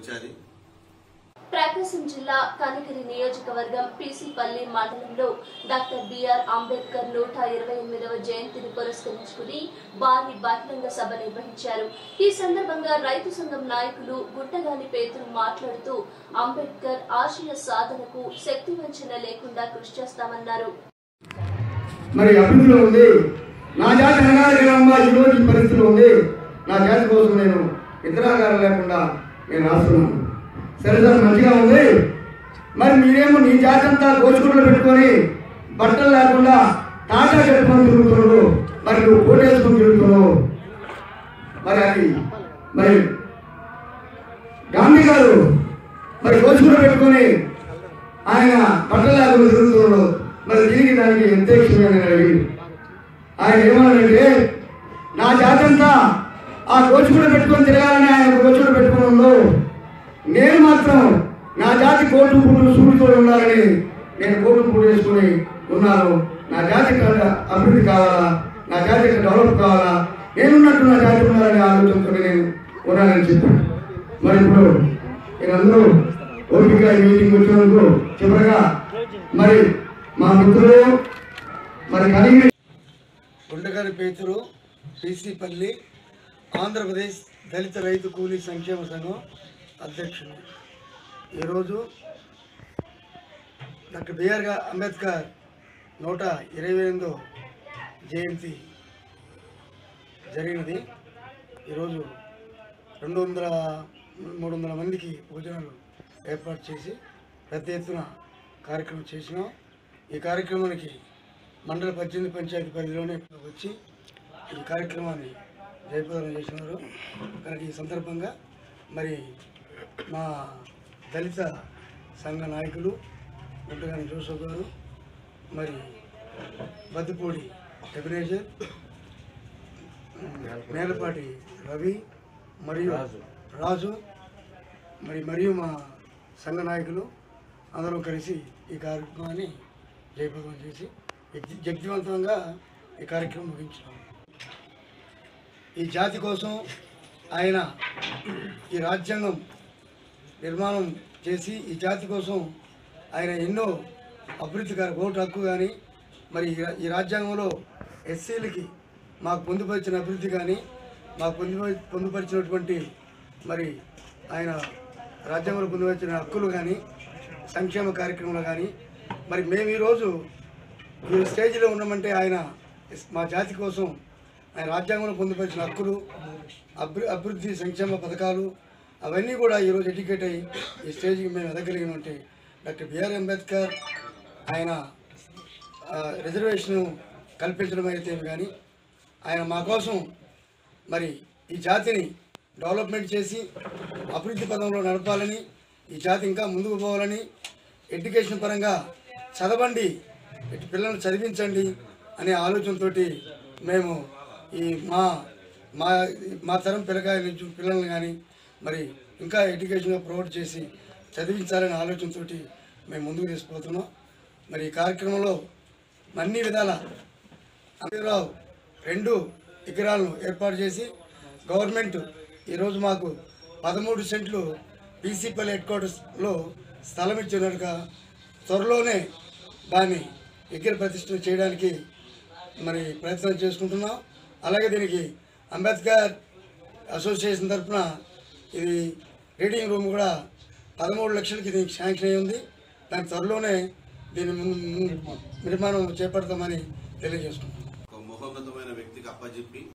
వచ్చేది ప్రకాశం జిల్లా కనిగిరి నియోజకవర్గం పీసీపల్లి మండలంలో డాక్టర్ బిఆర్ అంబేద్కర్ నూట ఇరవై ఎనిమిదవ జయంతిని పురస్కరించుకుని భారీ బహిరంగ సభ నిర్వహించారు ఈ సందర్భంగా రైతు సంఘం నాయకులు గుట్టగాని పేతులు మాట్లాడుతూ అంబేద్కర్ ఆశయ సాధనకు శక్తి వంచన లేకుండా కృషి చేస్తామన్నారు మరి అభివృద్ధిలో ఉంది నా జాతి అనగారిగా ఈ రోజు ఈ పరిస్థితిలో ఉంది నా జాతి కోసం నేను ఇతరాగారం లేకుండా నేను రాస్తున్నాను సరే సార్ మంచిగా ఉంది మరి మీరేమో నీ జాతి అంతా గోచుకుంటూ పెట్టుకొని బట్టలు లేకుండా టాటా కట్టుకొని తిరుగుతున్నాడు మరి నువ్వు కోటేసుకొని తిరుగుతున్నావు మరి అది మరి గాంధీ గారు మరి గోచుకుంటూ పెట్టుకొని ఆయన బట్టలు లేకుండా తిరుగుతున్నాడు మరి దీనికి దానికి యథేక్షమైన అడిగింది ఆయన ఏమన్నాడంటే నా జాతంతా ఆ గోచుకుడు పెట్టుకొని తిరగాలని ఆయన గోచుకుడు పెట్టుకుని ఉండు నేను మాత్రం నా జాతి కోటు పుట్టు సూటితో ఉండాలని నేను కోటు పుట్టు వేసుకుని ఉన్నాను నా జాతికి అభివృద్ధి కావాలా నా జాతికి డెవలప్ కావాలా నేనున్నట్టు నా జాతి ఉండాలనే ఆలోచనతో నేను ఉన్నానని చెప్పాను మరి ఇప్పుడు మీరందరూ ఓపిక ఈ మీటింగ్ వచ్చినందుకు చివరగా మరి మా మిత్రులు మరి కలిగి గుండగారి పేతురు పీసీపల్లి ఆంధ్రప్రదేశ్ దళిత రైతు కూలీ సంక్షేమ సంఘం అధ్యక్షుడు ఈరోజు డాక్టర్ బిఆర్ గా- అంబేద్కర్ నూట ఇరవై ఎనిమిదో జయంతి జరిగినది ఈరోజు రెండు వందల మూడు వందల మందికి భోజనాలు ఏర్పాటు చేసి పెద్ద ఎత్తున కార్యక్రమం చేసినాం ఈ కార్యక్రమానికి మండల పద్దెనిమిది పంచాయతీ పరిధిలోనే వచ్చి ఈ కార్యక్రమాన్ని జయప్రదం చేసినారు కనుక ఈ సందర్భంగా మరి మా దళిత సంఘ నాయకులు గుంటగాని జోసఫ్ గారు మరి బద్దుపూడి ఎబినేజర్ నేలపాటి రవి మరియు రాజు మరి మరియు మా సంఘ నాయకులు అందరూ కలిసి ఈ కార్యక్రమాన్ని జయప్రదం చేసి జగ్జి- జగ్జీవంతంగా ఈ కార్యక్రమం ముగించాం ఈ జాతి కోసం ఆయన ఈ రాజ్యాంగం నిర్మాణం చేసి ఈ జాతి కోసం ఆయన ఎన్నో అభివృద్ధి కా- ఓటు హక్కు కానీ మరి ఈ రా- ఈ రాజ్యాంగంలో ఎస్సీలకి మాకు పొందుపరిచిన అభివృద్ధి కానీ మాకు పొందు పొందుపరిచినటువంటి మరి ఆయన రాజ్యాంగంలో పొందుపరిచిన హక్కులు కానీ సంక్షేమ కార్యక్రమాలు కానీ మరి మేము ఈరోజు ఈ స్టేజ్లో ఉన్నామంటే ఆయన మా జాతి కోసం ఆయన రాజ్యాంగంలో పొందుపరిచిన హక్కులు అభి అభివృద్ధి సంక్షేమ పథకాలు అవన్నీ కూడా ఈరోజు ఎడ్యుకేట్ అయ్యి ఈ స్టేజ్కి మేము ఎదగలిగిన ఉంటే డాక్టర్ బిఆర్ అంబేద్కర్ ఆయన ఆ, రిజర్వేషన్ కల్పించడం అయితే కానీ ఆయన మా కోసం మరి ఈ జాతిని డెవలప్మెంట్ చేసి అభివృద్ధి పదంలో నడపాలని ఈ జాతి ఇంకా ముందుకు పోవాలని ఎడ్యుకేషన్ పరంగా చదవండి ఇటు పిల్లల్ని చదివించండి అనే ఆలోచనతో మేము ఈ మా మా మా తరం పిల్లకాయ నుంచి పిల్లల్ని కానీ మరి ఇంకా ఎడ్యుకేషన్గా ప్రొవైడ్ చేసి చదివించాలనే ఆలోచనతో మేము ముందుకు తీసుకుపోతున్నాం మరి ఈ కార్యక్రమంలో అన్ని విధాల అంబేద్కర్రావు రెండు ఎకరాలను ఏర్పాటు చేసి గవర్నమెంట్ ఈరోజు మాకు పదమూడు సెంట్లు పీసీపల్లి హెడ్ క్వార్టర్స్లో స్థలం ఇచ్చినట్టుగా త్వరలోనే దాన్ని విగ్రహ ప్రతిష్ఠ చేయడానికి మరి ప్రయత్నం చేసుకుంటున్నాం అలాగే దీనికి అంబేద్కర్ అసోసియేషన్ తరఫున ఇది రీడింగ్ రూమ్ కూడా పదమూడు లక్షలకి దీనికి శాంక్షన్ అయి ఉంది దాని త్వరలోనే దీని ముందు ముందు నిర్మాణం చేపడతామని తెలియజేసుకుంటున్నాం ఒక మహోన్నతమైన వ్యక్తికి అప్పచెప్పి